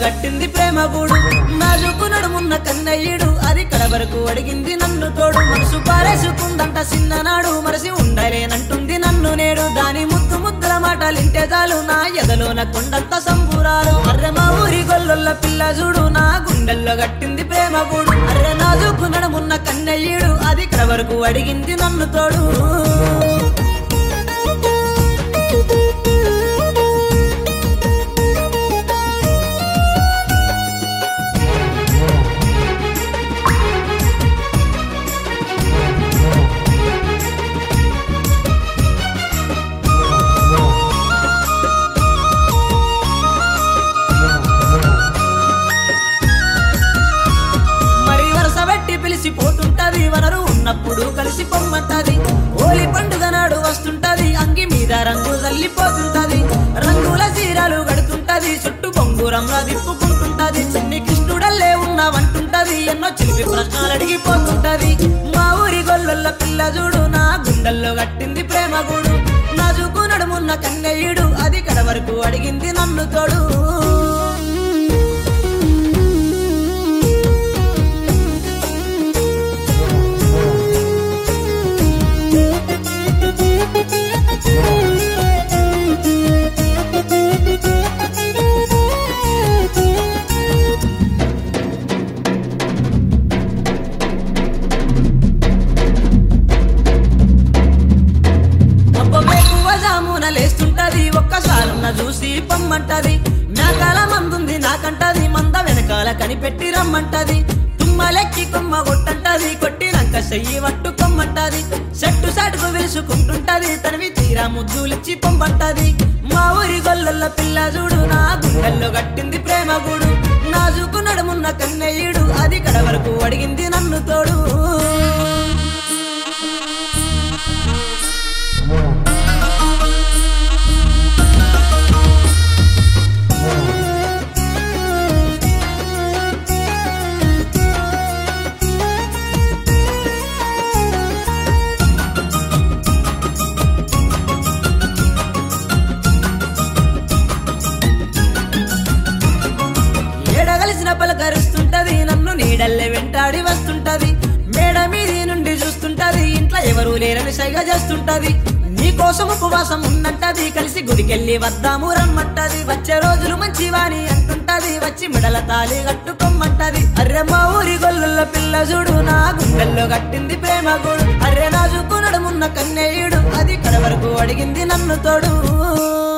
కట్టింది ప్రేమ గూడు నాజుకు నడుమున్న కన్నయ్యుడు అది కడ వరకు అడిగింది నన్ను తోడు మనసు పారేసుకుందంట చిన్ననాడు మరసి ఉండలేనంటుంది నన్ను నేడు దాని ముద్దు ముద్దుల మాటలింటే చాలు నా ఎదలోన కొండంత సంబురాలు అర్రె మా ఊరి గొల్లొల్ల పిల్ల చూడు నా గుండెల్లో కట్టింది ప్రేమ గూడు అర్రె నాజుకు నడుమున్న కన్నయ్యుడు అది కడ వరకు అడిగింది నన్ను తోడు మరి వరస పెట్టి పిలిచి పోతుంటది వనరు ఉన్నప్పుడు కలిసి పొమ్మంటది హోలీ పండుగ నాడు వస్తుంటది అంగి మీద రంగు చల్లిపోతుంటది రంగుల చీరలు కడుతుంటది చుట్టూ బొంగురంగా దిప్పుకుంటుంటది చిన్ని కృష్ణుడల్లే ఉన్నావంటుంటది ఎన్నో చిలిపి ప్రశ్నలు అడిగిపోతుంటది మా ఊరి గొల్లొల్ల పిల్ల చూడు నా గుండెల్లో కట్టింది ప్రేమ గూడు నా చూపు నడుమున్న కన్నయ్యుడు అది కడ వరకు అడిగింది నన్ను తోడు అబ్బబేకువ జామున లేస్తుంటది ఒక్కసారున్న చూసి పొమ్మంటది మేకాల మందుంది నాకంటది మంద వెనకాల కనిపెట్టి రమ్మంటది తుమ్మలెక్కి కొమ్మ కొట్టంటది కొట్టినాక చెయ్యి పట్టుకొమ్మంటది చెట్టు సాటుకు విరుసుకుంటుంటది తనవి తీరా ముద్దులిచ్చి పొమ్మంటది మా ఊరి గొల్లల పిల్ల చూడు నా గుండెల్లో కట్టింది ప్రేమ గూడు నాజుకు నడుమున్న కన్నయ్యుడు అది కడ వరకు అడిగింది నన్ను తోడు ఏడగలిసిన పలకరుస్తుంటది నన్ను నీడల్లే వెంటాడి వస్తుంటది మేడ మీది నుండి చూస్తుంటది ఇంట్లో ఎవరూ లేరని సైగ చేస్తుంటది నీ కోసం ఉపవాసం ఉన్నట్టది కలిసి గుడికెళ్ళి వద్దాము రమ్మంటది వచ్చే రోజులు మంచివాని అంటుంటది వచ్చి మిడల తాళి కట్టుకోమంటది అర్రె మా ఊరి గొల్లుల పిల్ల చూడు నా గుండెల్లో కట్టింది ప్రేమ గూడు అర్రె నా చూపు నడుమున్న కన్నయ్యుడు అది కడ వరకు అడిగింది నన్ను తోడు